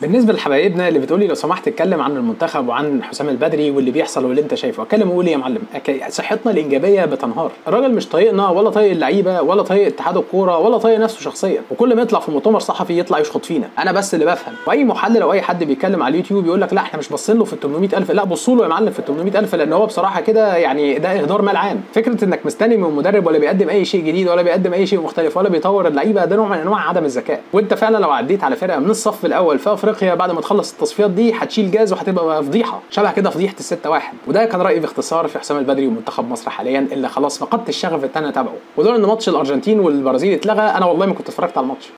بالنسبه لحبايبنا اللي بتقولي لو سمحت اتكلم عن المنتخب وعن حسام البدري واللي بيحصل واللي انت شايفه اتكلم وقول يا معلم أك- صحتنا الانجابيه بتنهار الراجل مش طايقنا ولا طايق اللعيبه ولا طايق اتحاد الكوره ولا طايق نفسه شخصيا وكل ما يطلع في مؤتمر صحفي يطلع يشخط فينا انا بس اللي بفهم واي محلل او اي حد بيتكلم على اليوتيوب يقول لك لا احنا مش باصين له في ال 800000 لا بصوا له يا معلم في ال 800000 لان هو بصراحه كده يعني ده اهدار مال عام فكره انك مستني من مدرب ولا بيقدم اي شيء جديد ولا بيقدم اي شيء مختلف ولا بيطور اللعيبه ده نوع من انواع عدم الذكاء وانت فعلا لو عديت على فرقه من الصف الاول في افريقيا بعد ما تخلص التصفيات دي هتشيل جاز وهتبقى فضيحه شبه كده فضيحه الستة واحد وده كان رايي باختصار في حسام البدري ومنتخب مصر حاليا اللي خلاص فقدت الشغف ان انا اتابعه ولولا ان ماتش الارجنتين والبرازيل اتلغى انا والله ما كنت اتفرجت على الماتش